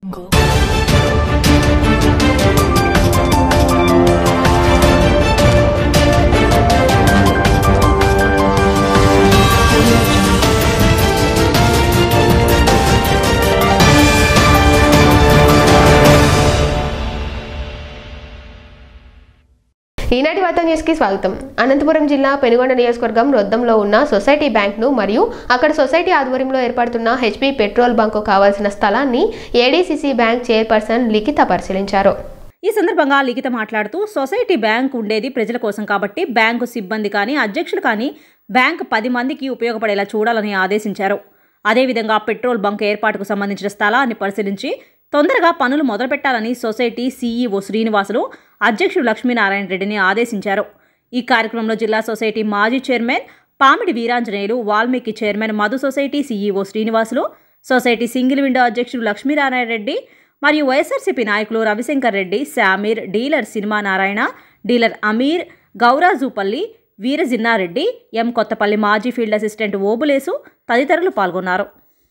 ఈనాటి వార్తా న్యూస్కి స్వాగతం అనంతపురం జిల్లా పెనుగొండ నియోజకవర్గం రొద్దంలో ఉన్న సొసైటీ బ్యాంక్ను మరియు అక్కడ సొసైటీ ఆధ్వర్యంలో ఏర్పడుతున్న హెచ్పి పెట్రోల్ బంకు కావాల్సిన స్థలాన్ని ఏడీసీసీ బ్యాంక్ చైర్పర్సన్ లిఖిత పరిశీలించారు ఈ సందర్భంగా లిఖిత మాట్లాడుతూ సొసైటీ బ్యాంక్ ఉండేది ప్రజల కోసం కాబట్టి బ్యాంకు సిబ్బంది కానీ అధ్యక్షుడు కానీ బ్యాంక్ పది మందికి ఉపయోగపడేలా చూడాలని ఆదేశించారు అదేవిధంగా పెట్రోల్ బంక్ ఏర్పాటుకు సంబంధించిన స్థలాన్ని పరిశీలించి తొందరగా పనులు మొదలుపెట్టాలని సొసైటీ సీఈఓ శ్రీనివాసులు అధ్యక్షుడు లక్ష్మీనారాయణ రెడ్డిని ఆదేశించారు ఈ కార్యక్రమంలో జిల్లా సొసైటీ మాజీ chairman Pamidi Veeranjaneyulu Valmiki chairman Madhu society CEO Srinivasulu society single window అధ్యక్షుడు లక్ష్మీనారాయణ రెడ్డి మరియు వైఎస్ఆర్సీపీ నాయకులు రవిశంకర్ రెడ్డి శామీర్ డీలర్ సినిమా నారాయణ డీలర్ అమీర్ గౌరాజుపల్లి వీరజిన్నారెడ్డి ఎం కొత్తపల్లి మాజీ ఫీల్డ్ అసిస్టెంట్ ఓబులేసు తదితరులు పాల్గొన్నారు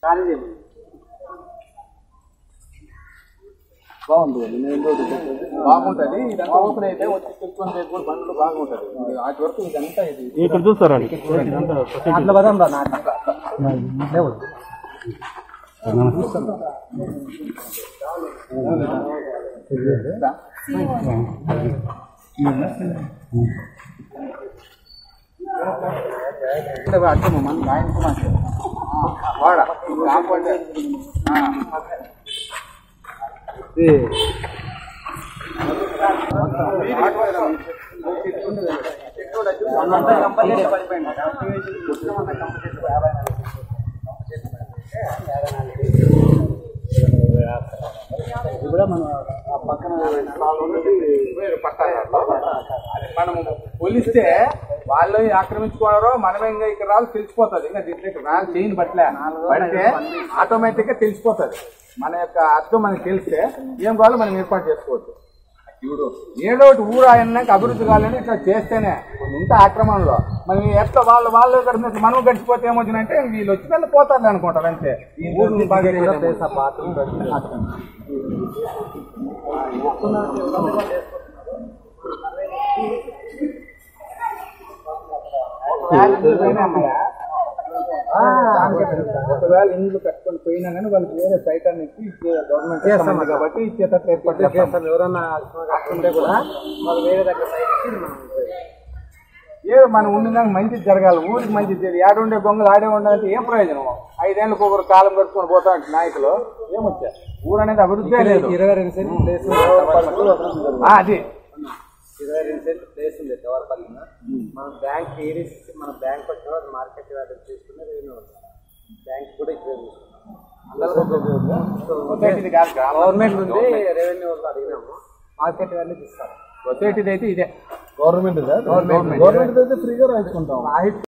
బాగుంటుంది నేను రోజు బాగుంటది ఇదంతా ఓపెన్ అయితే వచ్చి తెలుసుకొని రేపు కూడా బండ్లు బాగుంటది వాటి వరకు ఇదంతా ఇది ఇక్కడ చూస్తారండి అట్లా పదం రా నాకు లేవు అర్థం మన ఆయన వాడ కాకపోతే మనము పోలిస్తే వాళ్ళు ఆక్రమించుకున్నారో మనమే ఇంకా ఇక్కడ రాదు తెలిసిపోతుంది ఇంకా దీంట్లో రాదు చేయని బట్లే పడితే ఆటోమేటిక్ గా తెలిసిపోతుంది మన యొక్క అర్థం మనకి తెలిస్తే ఏం కావాలో మనం ఏర్పాటు చేసుకోవచ్చు ఇప్పుడు ఏదో ఒకటి ఊరు ఆయనకి అభివృద్ధి కావాలని ఇట్లా చేస్తేనే ఇంత ఆక్రమణలో మనం ఎట్లా వాళ్ళు వాళ్ళు గడిచినట్టు మనం గడిచిపోతే ఏమొచ్చిందంటే వీళ్ళు వచ్చి వెళ్ళి పోతారు అనుకుంటారు అంతే ఈ ఊరు బాగా ఒకవేళ ఇండ్లు కట్టుకొని పోయినా కానీ వాళ్ళకి వేరే సైట్ అనేది గవర్నమెంట్ చేస్తాం కాబట్టి ఇచ్చేటట్లు ఏర్పాటు చేస్తాం ఎవరన్నా కట్టుకుంటే కూడా వాళ్ళు వేరే దగ్గర ఏ మనం ఉండినాక మంచిది జరగాలి ఊరికి మంచిది జరిగి ఆడుండే బొంగలు ఆడే ఉండాలంటే ఏం ప్రయోజనం ఐదేళ్ళకి ఒకరు కాలం కట్టుకొని పోతా నాయకులు ఏమొచ్చా ఊరు అనేది అభివృద్ధి లేదు ఇరవై రెండు సెంట్లు అది ఇరవై రెండు సెంట్లు ప్లేస్ ఉంది దేవరపల్లి మన బ్యాంక్ ఏడీసీ మన బ్యాంక్ వచ్చిన మార్కెట్ వాల్యూ తీసుకుని రెవెన్యూ బ్యాంక్ కూడా ఇక్కడ సొసైటీది కాదు గవర్నమెంట్ నుండి రెవెన్యూ అడిగినాము మార్కెట్ వాల్యూ ఇస్తారు సొసైటీది అయితే ఇదే గవర్నమెంట్ గవర్నమెంట్ గవర్నమెంట్ అయితే ఫ్రీగా రాయించుకుంటాం